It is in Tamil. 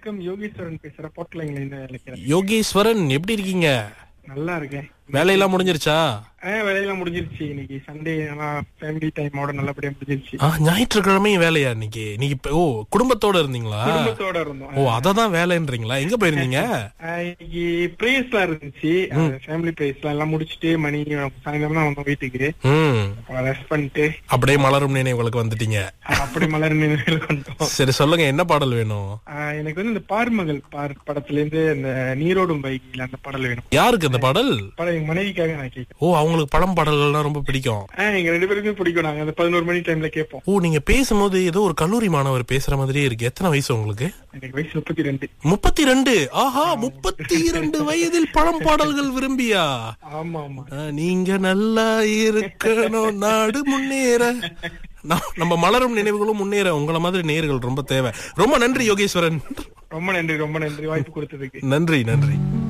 வணக்கம் யோகேஸ்வரன் பேசுற போட்டலைங்கள இருந்து நினைக்கிறேன் யோகேஸ்வரன் எப்படி இருக்கீங்க நல்லா இருக்கேன் வேலையெல்லாம் முடிஞ்சிருச்சா ஆஹ் வேலையெல்லாம் முடிஞ்சிருச்சு இன்னைக்கு சண்டே ஆனா ஃபேமிலி டைமோட நல்லபடியா முடிஞ்சிருச்சு ஆ ஞாயிற்றுக்கிழமையும் வேலையா இன்னைக்கு இன்னைக்கு இப்ப- ஓ குடும்பத்தோட இருந்தீங்களா குடும்பத்தோட இருந்தோம் ஓ அததான் வேலைன்றீங்களா எங்க போயிருந்தீங்க ஆஹ் இன்னைக்கு பிரேயர்ஸ்லாம் இருந்துச்சு ஃபேமிலி பிரேயர்ஸ்லாம் எல்லாம் முடிச்சிட்டு மணி சாயந்தரம் தான் வந்தோம் வீட்டுக்கு ம் ரெஸ்ட் பண்ணிட்டு அப்படியே மலரும் நினைவுகளுக்கு வந்துட்டீங்க ஆஹ் அப்படி மலர் நினைவுகள் கொண்டோம் சரி சொல்லுங்க என்ன பாடல் வேணும் ஆஹ் எனக்கு வந்து இந்த பார்மகள் பார் படத்துல இருந்து இந்த நீரோடும் பைக்கில் அந்த பாடல் வேணும் யாருக்கு அந்த பாடல் படம் எங்க மனைவிக்காக நான் கேட்கிறேன் ஓ அவங்களுக்கு படம் பாடல்கள்லாம் ரொம்ப பிடிக்கும் ஆஹ் எங்க ரெண்டு பேருக்குமே பிடிக்கும் நாங்க அந்த பதினோரு மணி டைம்ல கேட்போம் ஓ நீங்க பேசும்போது ஏதோ ஒரு கல்லூரி மாணவர் பேசுற மாதிரியே இருக்கு எத்தனை வயசு உங்களுக்கு எனக்கு வயசு முப்பத்தி ரெண்டு முப்பத்தி ரெண்டு ஆஹா முப்பத்தி இரண்டு வயதில் பழம் பாடல்கள் விரும்பியா ஆமா ஆமா ஆ, நீங்க நல்லா இருக்கணும் நாடு முன்னேற நம்- நம்ம மலரும் நினைவுகளும் முன்னேற உங்கள மாதிரி நேர்கள் ரொம்ப தேவை ரொம்ப நன்றி யோகேஸ்வரன் ரொம்ப நன்றி ரொம்ப நன்றி வாய்ப்பு கொடுத்ததுக்கு நன்றி நன்றி